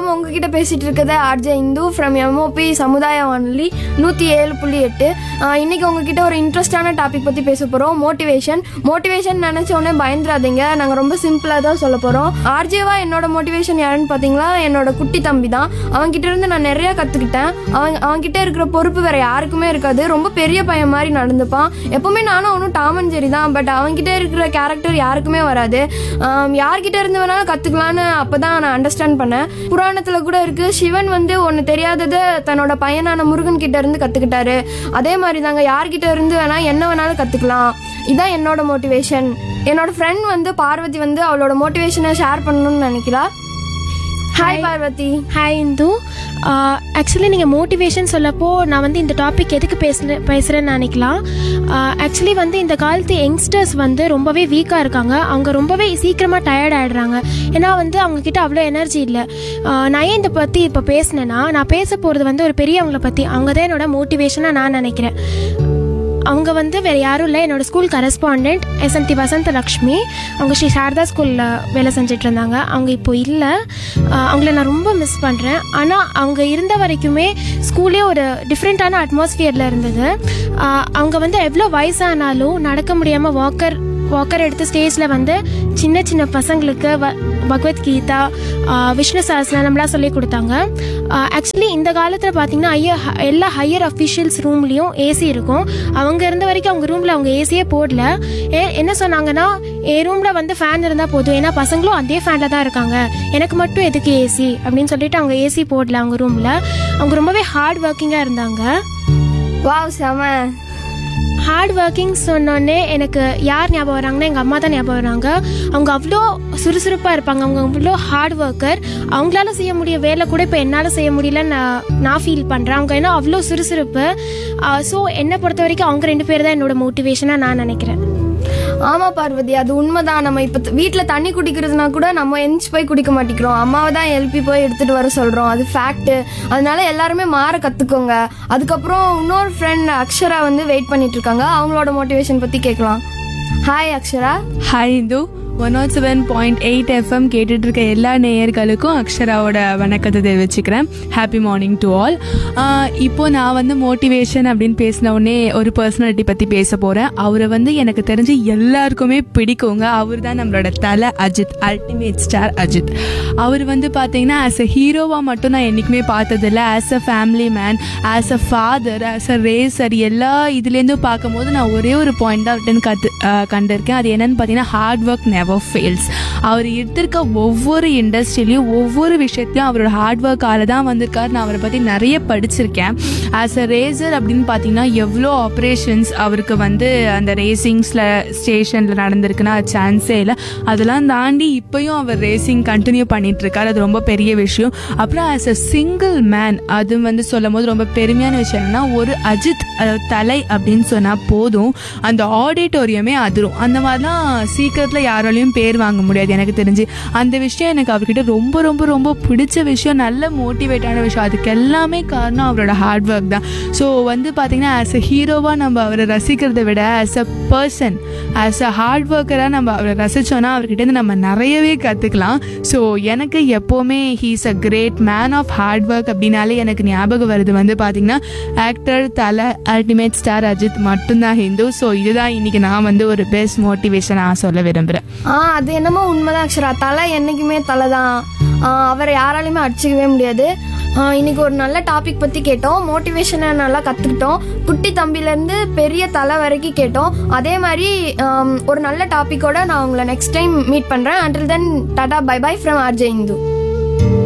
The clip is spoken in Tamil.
வணக்கம் உங்ககிட்ட பேசிட்டு இருக்கிறது ஆர்ஜே இந்து ஃப்ரம் எம்ஓபி சமுதாய வானொலி நூற்றி ஏழு புள்ளி எட்டு ஆஹ் இன்னைக்கு உங்ககிட்ட ஒரு இன்ட்ரெஸ்டான டாபிக் பற்றி பேச போகிறோம் மோட்டிவேஷன் மோட்டிவேஷன் நினச்ச உடனே பயந்துடாதீங்க நாங்கள் ரொம்ப சிம்பிளாக தான் சொல்ல போகிறோம் ஆர்ஜேவா என்னோட மோட்டிவேஷன் யாருன்னு பார்த்தீங்களா என்னோட குட்டி தம்பி தான் அவன்கிட்ட இருந்து நான் நிறையா கற்றுக்கிட்டேன் அவன் அவன்கிட்ட இருக்கிற பொறுப்பு வேற யாருக்குமே இருக்காது ரொம்ப பெரிய பையன் மாதிரி நடந்துப்பான் எப்பவுமே நானும் அவனும் டாமன் ஜெரி தான் பட் அவன்கிட்ட இருக்கிற கேரக்டர் யாருக்குமே வராது ஆம், யார்கிட்ட இருந்து வேணாலும் கற்றுக்கலான்னு அப்போ தான் நான் அண்டர்ஸ்டாண்ட் பண்ணேன் புராணத்தில் கூட இருக்கு சிவன் வந்து ஒன்று தெரியாததை தன்னோட பையனான முருகன் கிட்ட இருந்து கற்றுக்கிட்டாரு அதே மாதிரி தாங்க யார்கிட்ட இருந்து வேணா என்ன வேணாலும் கற்றுக்கலாம் இதான் என்னோட மோட்டிவேஷன் என்னோட ஃப்ரெண்ட் வந்து பார்வதி வந்து அவளோட மோட்டிவேஷனை ஷேர் பண்ணணும்னு நினைக்கிறா hi Parvathi hi Indhu actually நீங்கள் மோட்டிவேஷன் சொல்லப்போ நான் வந்து இந்த டாபிக் எதுக்கு பேசுன பேசுகிறேன்னு நினைக்கலாம் ஆக்சுவலி வந்து இந்த காலத்து யங்ஸ்டர்ஸ் வந்து ரொம்பவே வீக்காக இருக்காங்க அவங்க ரொம்பவே சீக்கிரமாக டயர்ட் ஆகிடுறாங்க ஏன்னா வந்து அவங்கக்கிட்ட அவ்வளோ எனர்ஜி இல்லை நான் ஏன் இதை பற்றி இப்போ பேசினேன்னா நான் பேச போகிறது வந்து ஒரு பெரியவங்கள பற்றி அவங்க தான் என்னோட மோட்டிவேஷனாக நான் நினைக்கிறேன் அவங்க வந்து வேறு யாரும் இல்லை என்னோட ஸ்கூல் கரஸ்பாண்டன்ட் எஸ்எம்டி வசந்த லக்ஷ்மி அவங்க ஸ்ரீ சாரதா ஸ்கூலில் வேலை செஞ்சுட்டு இருந்தாங்க அவங்க இப்போ இல்லை அவங்கள நான் ரொம்ப மிஸ் பண்ணுறேன் ஆனால் அவங்க இருந்த வரைக்குமே ஸ்கூலே ஒரு டிஃப்ரெண்ட்டான அட்மாஸ்ஃபியரில் இருந்தது ஆஹ் அவங்க வந்து எவ்வளோ வயசானாலும் நடக்க முடியாமல் வாக்கர் வாக்கர் எடுத்து ஸ்டேஜில் வந்து சின்ன சின்ன பசங்களுக்கு வ பகவத்கீதா ஆஹ் விஷ்ணு சஹஸ்ரநாமம்லாம் சொல்லி கொடுத்தாங்க ஆக்சுவலி இந்த காலத்தில் பார்த்தீங்கன்னா ஐய எல்லா ஹையர் அஃபிஷியல்ஸ் ரூம்லேயும் ஏசி இருக்கும் அவங்க இருந்த வரைக்கும் அவங்க ரூமில் அவங்க ஏசியே போடல ஏ என்ன சொன்னாங்கன்னா என் ரூமில் வந்து ஃபேன் இருந்தால் போதும் ஏன்னா பசங்களும் அதே ஃபேனில் தான் இருக்காங்க எனக்கு மட்டும் எதுக்கு ஏசி அப்படின்னு சொல்லிட்டு அவங்க ஏசி போடல அவங்க ரூமில் அவங்க ரொம்பவே ஹார்ட் ஒர்க்கிங்காக இருந்தாங்க வாவ் செம ஹார்ட் ஒர்க்கிங் சொன்னோடனே எனக்கு யார் ஞாபகம் வராங்கன்னா எங்கள் அம்மா தான் ஞாபகம் வராங்க அவங்க அவ்வளோ சுறுசுறுப்பாக இருப்பாங்க அவங்க அவ்வளோ ஹார்ட் ஒர்க்கர் அவங்களால செய்ய முடிய வேலை கூட இப்போ என்னால் செய்ய முடியலன்னு நான் நான் ஃபீல் பண்ணுறேன் அவங்க ஏன்னா அவ்வளோ சுறுசுறுப்பு ஸோ என்னை பொறுத்த வரைக்கும் அவங்க ரெண்டு பேர் தான் என்னோட மோட்டிவேஷனாக நான் நினைக்கிறேன் ஆமா பார்வதி அது உண்மைதான் நம்ம இப்ப த- வீட்ல தண்ணி குடிக்கிறதுனா கூட நம்ம எந்திச்சு போய் குடிக்க மாட்டேங்கிறோம் அம்மாவை தான் எழுப்பி போய் எடுத்துட்டு வர சொல்றோம் அது ஃபேக்ட் அதனால எல்லாருமே மாற கத்துக்கோங்க அதுக்கப்புறம் இன்னொரு ஃப்ரெண்ட் அக்ஷரா வந்து வெயிட் பண்ணிட்டு இருக்காங்க அவங்களோட மோட்டிவேஷன் பத்தி கேட்கலாம் hi Akshara hi Indhu one nought seven point eight FM கேட்டுட்டு இருக்க எல்லா நேயர்களுக்கும் அக்ஷராவோட வணக்கத்தை தெரிவிச்சுக்கிறேன் ஹாப்பி மார்னிங் டு ஆல் இப்போ நான் வந்து மோட்டிவேஷன் அப்படின்னு பேசின உடனே ஒரு பர்சனாலிட்டி பற்றி பேச போகிறேன் அவரை வந்து எனக்கு தெரிஞ்சு எல்லாருக்குமே பிடிக்குங்க அவர் தான் நம்மளோட தலை அஜித் அல்டிமேட் ஸ்டார் அஜித் அவர் வந்து பார்த்தீங்கன்னா ஆஸ் அ ஹீரோவாக மட்டும் நான் என்றைக்குமே பார்த்ததில்ல as a family man as a father as a racer எல்லா இதுலேருந்தும் பார்க்கும்போது நான் ஒரே ஒரு பாயிண்ட் தான் அவர்கிட்ட கற்று கண்டிருக்கேன் அது என்னன்னு பார்த்தீங்கன்னா ஹார்ட் ஒர்க் நெவர் ஃபெயில்ஸ் அவர் எடுத்திருக்க ஒவ்வொரு இண்டஸ்ட்ரியிலையும் ஒவ்வொரு விஷயத்தையும் அவரோட ஹார்ட் ஒர்க்கால தான் வந்திருக்காரு நான் அவரை பற்றி நிறைய படிச்சிருக்கேன் ஆஸ் அ ரேசர் அப்படின்னு பார்த்தீங்கன்னா எவ்வளோ ஆப்ரேஷன்ஸ் அவருக்கு வந்து அந்த ரேசிங்ஸில் ஸ்டேஷனில் நடந்திருக்குன்னா அது சான்ஸே இல்லை அதெல்லாம் தாண்டி இப்போயும் அவர் ரேசிங் கண்டினியூ பண்ணிட்டு இருக்காரு அது ரொம்ப பெரிய விஷயம் அப்புறம் ஆஸ் அ சிங்கிள் மேன் அது வந்து சொல்லும் போது ரொம்ப பெருமையான விஷயம் என்னன்னா ஒரு அஜித் அதாவது தலை அப்படின்னு சொன்னால் போதும் அந்த ஆடிட்டோரியமே அதிரும் அந்த மாதிரிலாம் சீக்கிரத்தில் யாராலையும் பேர் வாங்க முடியாது எனக்கு தெரிஞ்சு அந்த விஷயம் எனக்கு அவர்கிட்ட ரொம்ப ரொம்ப ரொம்ப பிடிச்ச விஷயம் நல்ல மோட்டிவேட்டான விஷயம் அதுக்கு எல்லாமே காரணம் அவரோட ஹார்ட் ஒர்க் தான் ஸோ வந்து பார்த்தீங்கன்னா ஆஸ் அ ஹீரோவாக நம்ம அவரை ரசிக்கிறதை விட as a person as a hard ஒர்க்கராக நம்ம அவரை ரசித்தோன்னா அவர்கிட்ட நம்ம நிறையவே கற்றுக்கலாம் ஸோ எனக்கு எப்போவுமே he's a great man of hard work அப்படின்னாலே எனக்கு ஞாபகம் வருது வந்து பார்த்தீங்கன்னா ஆக்டர் தலை அல்டிமேட் ஸ்டார் அஜித் மட்டும்தான் ஹிந்து ஸோ இதுதான் இன்னைக்கு நான் வந்து ஒரு பெஸ்ட் மோட்டிவேஷனாக சொல்ல விரும்புகிறேன் ஆ அது என்னமோ உண்மைதான் அக்ஷரா தலை என்னைக்குமே தலை தான் அவரை யாராலையுமே அடிச்சுக்கவே முடியாது ஆ, இன்னைக்கு ஒரு நல்ல டாபிக் பத்தி கேட்டோம் மோட்டிவேஷனை நல்லா கத்துக்கிட்டோம் குட்டி தம்பில இருந்து பெரிய தலை வரைக்கும் கேட்டோம் அதே மாதிரி ஆம், ஒரு நல்ல டாபிக்கோட நான் உங்களை நெக்ஸ்ட் டைம் மீட் பண்றேன் until then tata bye bye from RJ Hindu